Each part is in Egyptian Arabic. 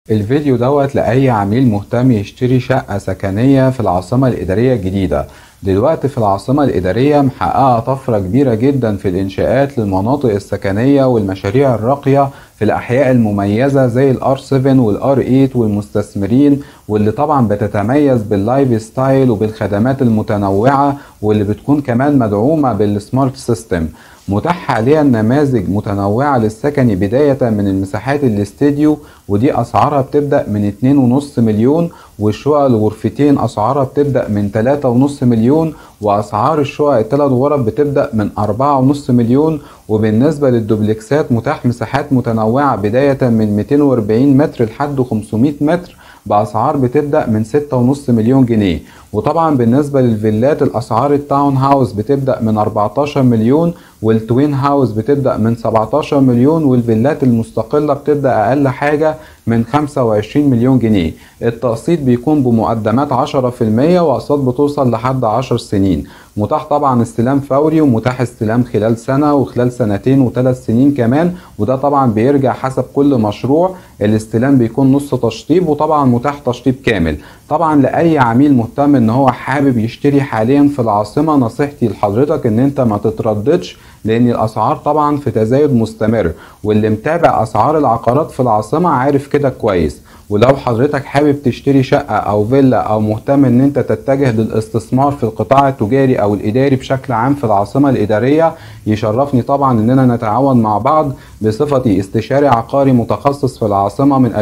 الفيديو دوت لأي عميل مهتم يشتري شقة سكنية في العاصمة الإدارية الجديدة دلوقتي في العاصمة الإدارية محققة طفرة كبيرة جدا في الإنشاءات للمناطق السكنية والمشاريع الراقية في الأحياء المميزة زي الار 7 والار 8 والمستثمرين واللي طبعا بتتميز باللايف ستايل وبالخدمات المتنوعة واللي بتكون كمان مدعومة بالسمارت سيستم متاح حاليا نماذج متنوعة للسكن بداية من المساحات الاستديو ودي أسعارها بتبدأ من 2.5 مليون والشقق الغرفتين أسعارها بتبدأ من 3.5 مليون وأسعار الشقق الثلاث غرف بتبدأ من 4.5 مليون وبالنسبة للدوبلكسات متاح مساحات متنوعة بداية من 240 متر لحد 500 متر بأسعار بتبدأ من 6.5 مليون جنيه وطبعا بالنسبة للفيلات الأسعار التاون هاوس بتبدأ من 14 مليون والتوين هاوس بتبدأ من 17 مليون والفيلات المستقلة بتبدأ أقل حاجة من 25 مليون جنيه التقسيط بيكون بمقدمات 10% وأقساط بتوصل لحد 10 سنين متاح طبعا استلام فوري ومتاح استلام خلال سنة وخلال سنتين وثلاث سنين كمان وده طبعا بيرجع حسب كل مشروع الاستلام بيكون نص تشطيب وطبعا متاح تشطيب كامل طبعا لأي عميل مهتم ان هو حابب يشتري حاليا في العاصمة نصيحتي لحضرتك ان انت ما تترددش لان الاسعار طبعا في تزايد مستمر واللي متابع اسعار العقارات في العاصمة عارف كده كويس ولو حضرتك حابب تشتري شقة او فيلا او مهتم ان انت تتجه للاستثمار في القطاع التجاري او الاداري بشكل عام في العاصمة الادارية يشرفني طبعا اننا نتعاون مع بعض بصفتي استشاري عقاري متخصص في العاصمة من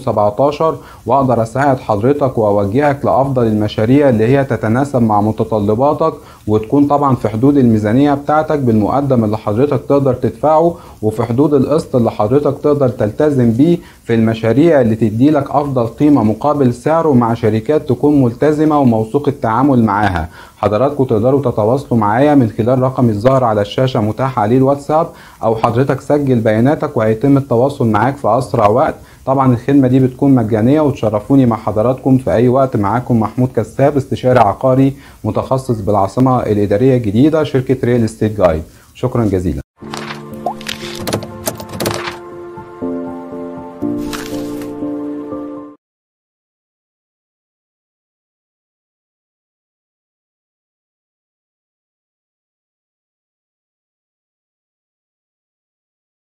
2017 واقدر اساعد حضرتك واوجهك لافضل المشاريع اللي هي تتناسب مع متطلباتك وتكون طبعا في حدود الميزانية بتاعتك بالمقدم اللي حضرتك تقدر تدفعه وفي حدود القسط اللي حضرتك تقدر تلتزم بيه في المشاريع اللي تديلك افضل قيمة مقابل سعره مع شركات تكون ملتزمة وموثوق التعامل معاها حضراتكم تقدروا تتواصلوا معايا من خلال رقم الظاهر على الشاشة متاح عليه الواتساب او حضرتك سجل بياناتك وهيتم التواصل معاك في اسرع وقت طبعا الخدمة دي بتكون مجانية وتشرفوني مع حضراتكم في أي وقت معاكم محمود كساب استشاري عقاري متخصص بالعاصمة الإدارية الجديدة شركة ريل استيت جايد شكرا جزيلا